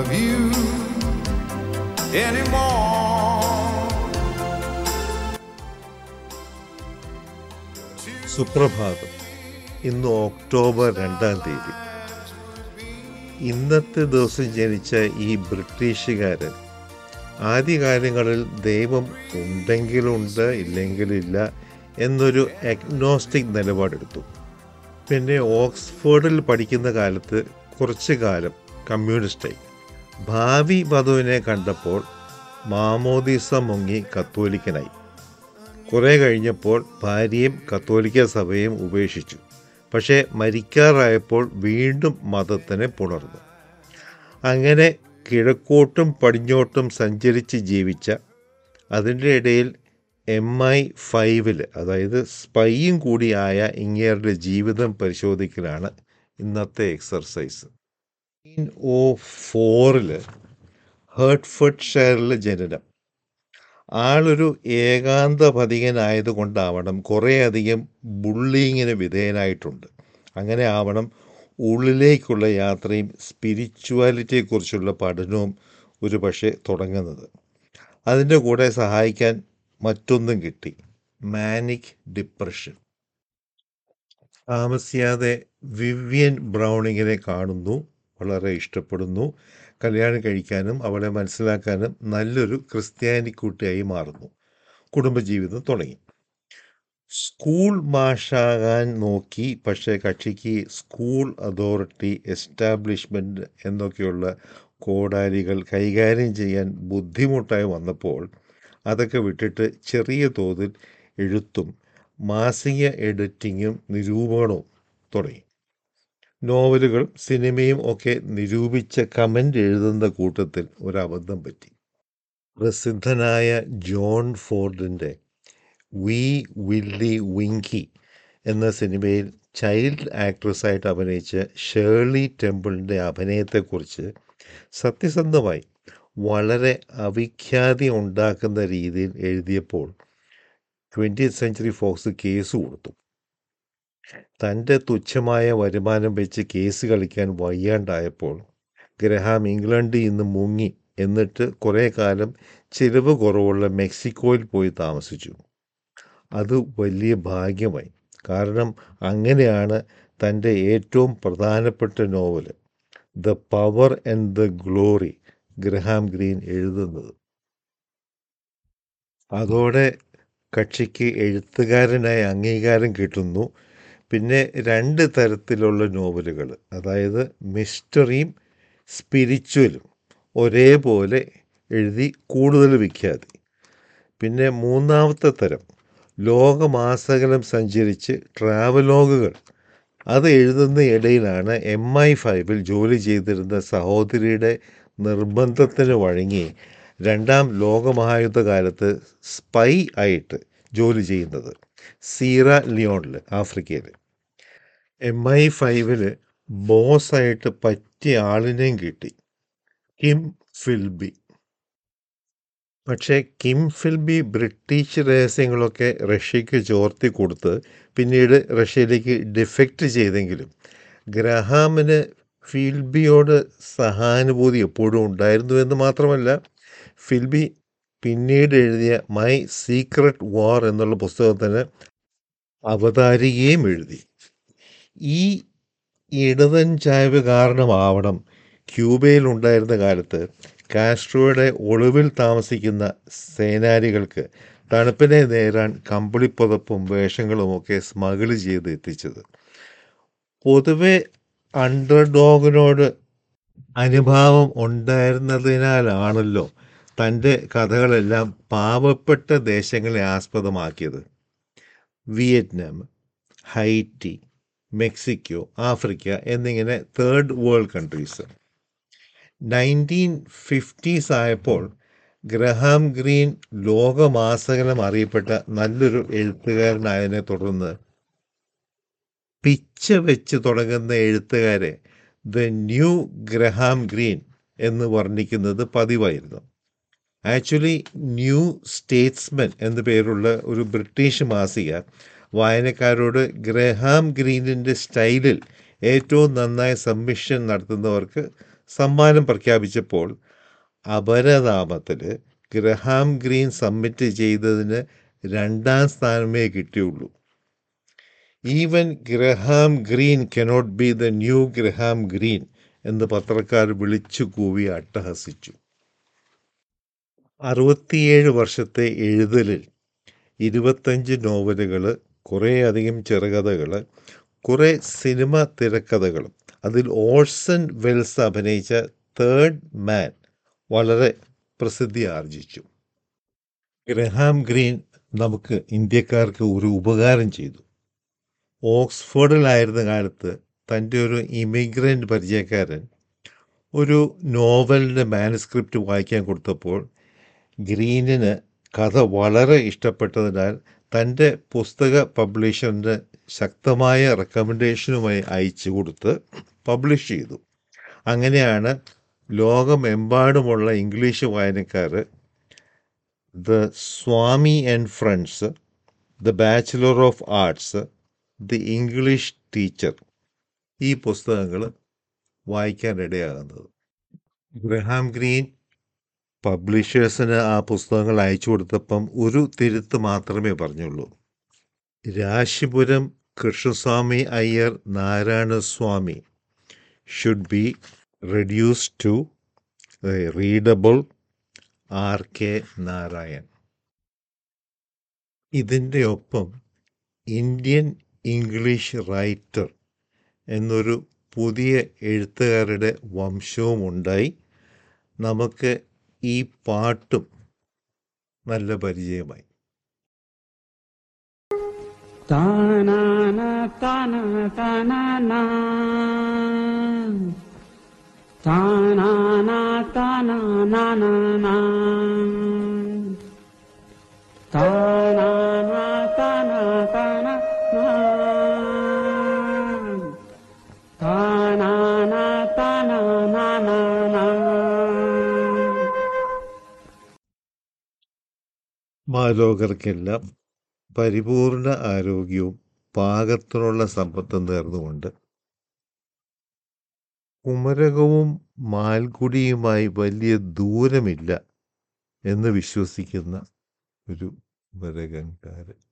of you anymore. സുപ്രഭാതം ഇന്ന് October രണ്ടാം തീയതി ഇന്നത്തെ ദിവസം ജനിച്ച ഈ ബ്രിട്ടീഷുകാരൻ ആദ്യകാലങ്ങളിൽ ദൈവം ഉണ്ടെങ്കിലുണ്ട് ഇല്ലെങ്കിലില്ല എന്നൊരു അഗ്നോസ്റ്റിക് നിലപാടെടുത്തു പിന്നെ ഓക്സ്ഫോർഡിൽ പഠിക്കുന്ന കാലത്ത് കുറച്ചു കാലം കമ്മ്യൂണിസ്റ്റായി ഭാവി വധുവിനെ കണ്ടപ്പോൾ മാമോദീസ മുങ്ങി കത്തോലിക്കനായി കുറെ കഴിഞ്ഞപ്പോൾ ഭാര്യയും കത്തോലിക്ക സഭയും ഉപേക്ഷിച്ചു പക്ഷേ മരിക്കാറായപ്പോൾ വീണ്ടും മതത്തിനെ പുണർന്നു അങ്ങനെ കിഴക്കോട്ടും പടിഞ്ഞോട്ടും സഞ്ചരിച്ച് ജീവിച്ച അതിൻ്റെ ഇടയിൽ എം ഐ ഫൈവിൽ അതായത് സ്പൈയും കൂടിയായ ഇങ്ങേരുടെ ജീവിതം പരിശോധിക്കലാണ് ഇന്നത്തെ എക്സർസൈസ് ഓ ഫോറിൽ ഹേർട്ട്ഫർഡ് ഷെയറിൽ ജനനം ആളൊരു ഏകാന്തപതികനായതുകൊണ്ടാവണം കുറേയധികം ബുള്ളിങ്ങിന് വിധേയനായിട്ടുണ്ട് അങ്ങനെ ആവണം ഉള്ളിലേക്കുള്ള യാത്രയും സ്പിരിച്വാലിറ്റിയെക്കുറിച്ചുള്ള പഠനവും ഒരു പക്ഷേ തുടങ്ങുന്നത് അതിൻ്റെ കൂടെ സഹായിക്കാൻ മറ്റൊന്നും കിട്ടി മാനിക് ഡിപ്രഷൻ താമസിയാതെ വിവ്യൻ ബ്രൗണിങ്ങിനെ കാണുന്നു വളരെ ഇഷ്ടപ്പെടുന്നു കല്യാണം കഴിക്കാനും അവളെ മനസ്സിലാക്കാനും നല്ലൊരു ക്രിസ്ത്യാനിക്കുട്ടിയായി മാറുന്നു കുടുംബജീവിതം തുടങ്ങി സ്കൂൾ മാഷാകാൻ നോക്കി പക്ഷേ കക്ഷിക്ക് സ്കൂൾ അതോറിറ്റി എസ്റ്റാബ്ലിഷ്മെൻറ്റ് എന്നൊക്കെയുള്ള കോടാലികൾ കൈകാര്യം ചെയ്യാൻ ബുദ്ധിമുട്ടായി വന്നപ്പോൾ അതൊക്കെ വിട്ടിട്ട് ചെറിയ തോതിൽ എഴുത്തും മാസിക എഡിറ്റിങ്ങും നിരൂപണവും തുടങ്ങി നോവലുകൾ സിനിമയും ഒക്കെ നിരൂപിച്ച കമൻ്റ് എഴുതുന്ന കൂട്ടത്തിൽ ഒരു അബദ്ധം പറ്റി പ്രസിദ്ധനായ ജോൺ ഫോർഡിൻ്റെ വി വില്ലി വിങ്കി എന്ന സിനിമയിൽ ചൈൽഡ് ആക്ട്രസ്സായിട്ട് അഭിനയിച്ച ഷേർലി ടെമ്പിളിൻ്റെ അഭിനയത്തെക്കുറിച്ച് സത്യസന്ധമായി വളരെ അവിഖ്യാതി ഉണ്ടാക്കുന്ന രീതിയിൽ എഴുതിയപ്പോൾ ട്വൻറ്റി സെഞ്ചുറി ഫോക്സ് കേസ് കൊടുത്തു തൻ്റെ തുച്ഛമായ വരുമാനം വെച്ച് കേസ് കളിക്കാൻ വയ്യാണ്ടായപ്പോൾ ഗ്രഹാം ഇംഗ്ലണ്ടിൽ നിന്ന് മുങ്ങി എന്നിട്ട് കുറേ കാലം ചിലവ് കുറവുള്ള മെക്സിക്കോയിൽ പോയി താമസിച്ചു അത് വലിയ ഭാഗ്യമായി കാരണം അങ്ങനെയാണ് തൻ്റെ ഏറ്റവും പ്രധാനപ്പെട്ട novel the power and the glory Graham Greene എഴുതുന്നത് അതോടെ കക്ഷിക്ക് എഴുത്തുകാരനായി അംഗീകാരം കിട്ടുന്നു പിന്നെ രണ്ട് തരത്തിലുള്ള നോവലുകൾ അതായത് മിസ്റ്ററിയും സ്പിരിച്വലും ഒരേപോലെ എഴുതി കൂടുതൽ വിഖ്യാതി പിന്നെ മൂന്നാമത്തെ തരം ലോകമാസകലം സഞ്ചരിച്ച് ട്രാവലോഗുകൾ അത് എഴുതുന്ന ഇടയിലാണ് എം ഐ ഫൈവിൽ ജോലി ചെയ്തിരുന്ന സഹോദരിയുടെ നിർബന്ധത്തിന് വഴങ്ങി രണ്ടാം ലോകമഹായുദ്ധ കാലത്ത് സ്പൈ ആയിട്ട് ജോലി ചെയ്യുന്നത് സീറ ലിയോണിൽ ആഫ്രിക്കയിൽ എം ഐ ഫൈവില് ബോസായിട്ട് പറ്റിയ ആളിനെയും കിട്ടി കിം ഫിൽബി പക്ഷേ കിം ഫിൽബി ബ്രിട്ടീഷ് രഹസ്യങ്ങളൊക്കെ റഷ്യക്ക് ചോർത്തി കൊടുത്ത് പിന്നീട് റഷ്യയിലേക്ക് ഡിഫക്റ്റ് ചെയ്തെങ്കിലും ഗ്രഹാമിന് ഫിൽബിയോട് സഹാനുഭൂതി എപ്പോഴും ഉണ്ടായിരുന്നു എന്ന് മാത്രമല്ല ഫിൽബി പിന്നീട് എഴുതിയ മൈ സീക്രട്ട് വാർ എന്നുള്ള പുസ്തകത്തിന് അവതാരികയും എഴുതി ഈ ഇടതൻ ചായ്വ് കാരണമാവണം ക്യൂബയിൽ ഉണ്ടായിരുന്ന കാലത്ത് കാസ്ട്രോയുടെ ഒളിവിൽ താമസിക്കുന്ന സേനാനികൾക്ക് തണുപ്പിനെ നേരാൻ കമ്പിളിപ്പുതപ്പും വേഷങ്ങളുമൊക്കെ സ്മഗിൾ ചെയ്ത് എത്തിച്ചത് പൊതുവെ അണ്ടർഡോഗിനോട് അനുഭാവം ഉണ്ടായിരുന്നതിനാലാണല്ലോ തൻ്റെ കഥകളെല്ലാം പാവപ്പെട്ട ദേശങ്ങളെ ആസ്പദമാക്കിയത് വിയറ്റ്നാം ഹൈറ്റി മെക്സിക്കോ ആഫ്രിക്ക എന്നിങ്ങനെ third world countries nineteen fifties ആയപ്പോൾ ഗ്രഹാം ഗ്രീൻ ലോകമാസകലം അറിയപ്പെട്ട നല്ലൊരു എഴുത്തുകാരനായതിനെ തുടർന്ന് പിച്ച വെച്ച് തുടങ്ങുന്ന എഴുത്തുകാരെ ദ ന്യൂ ഗ്രഹാം ഗ്രീൻ എന്ന് വർണ്ണിക്കുന്നത് പതിവായിരുന്നു ആക്ച്വലി ന്യൂ സ്റ്റേറ്റ്സ്മെൻ എന്ന പേരുള്ള ഒരു ബ്രിട്ടീഷ് മാസിക വായനക്കാരോട് ഗ്രഹാം ഗ്രീനിൻ്റെ സ്റ്റൈലിൽ ഏറ്റവും നന്നായി സബ്മിഷൻ നടത്തുന്നവർക്ക് സമ്മാനം പ്രഖ്യാപിച്ചപ്പോൾ അപരനാമത്തിൽ ഗ്രഹാം ഗ്രീൻ സബ്മിറ്റ് ചെയ്തതിന് രണ്ടാം സ്ഥാനമേ കിട്ടിയുള്ളൂ even Graham Greene cannot be the new Graham Greene എന്ന് പത്രക്കാർ വിളിച്ചു കൂവി അട്ടഹസിച്ചു അറുപത്തിയേഴ് വർഷത്തെ എഴുതലിൽ ഇരുപത്തഞ്ച് നോവലുകൾ കുറേയധികം ചെറുകഥകൾ കുറേ സിനിമ തിരക്കഥകളും അതിൽ ഓഴ്സൺ വെൽസ് അഭിനയിച്ച തേർഡ് മാൻ വളരെ പ്രസിദ്ധി ആർജിച്ചു ഗ്രഹാം ഗ്രീൻ നമുക്ക് ഇന്ത്യക്കാർക്ക് ഒരു ഉപകാരം ചെയ്തു ഓക്സ്ഫോർഡിലായിരുന്ന കാലത്ത് തൻ്റെ ഒരു ഇമിഗ്രൻ്റ് പരിചയക്കാരൻ ഒരു നോവലിൻ്റെ മാനുസ്ക്രിപ്റ്റ് വായിക്കാൻ കൊടുത്തപ്പോൾ ഗ്രീനിന് കഥ വളരെ ഇഷ്ടപ്പെട്ടതിനാൽ തൻ്റെ പുസ്തക പബ്ലിഷറിന് ശക്തമായ റെക്കമെൻഡേഷനുമായി അയച്ചു കൊടുത്ത് പബ്ലിഷ് ചെയ്തു അങ്ങനെയാണ് ലോകമെമ്പാടുമുള്ള ഇംഗ്ലീഷ് വായനക്കാർ the Swami and friends the bachelor of arts the English teacher ഈ പുസ്തകങ്ങൾ വായിക്കാനിടയാകുന്നത് ഗ്രഹാം ഗ്രീൻ പബ്ലിഷേഴ്സിന് ആ പുസ്തകങ്ങൾ അയച്ചു കൊടുത്തപ്പം ഒരു തിരുത്ത് മാത്രമേ പറഞ്ഞുള്ളൂ Rasipuram Krishnaswami Iyer Narayanaswami should be reduce to readable R K Narayan ഇതിൻ്റെ ഒപ്പം ഇന്ത്യൻ ഇംഗ്ലീഷ് റൈറ്റർ എന്നൊരു പുതിയ എഴുത്തുകാരുടെ വംശവും ഉണ്ടായി നമുക്ക് ഈ പാട്ടും നല്ല പരിചയമായി താനാന താന താനാന താനാന താനാനാനാന താനാന താന താന താനാന താനാനാനാന മാലോകർക്കെല്ലാം പരിപൂർണ ആരോഗ്യവും പാകത്തിനുള്ള സമ്പത്തും നേർന്നുകൊണ്ട് കുമരകവും മാൽക്കുടിയുമായി വലിയ ദൂരമില്ല എന്ന് വിശ്വസിക്കുന്ന ഒരു കുമരകൻകാരൻ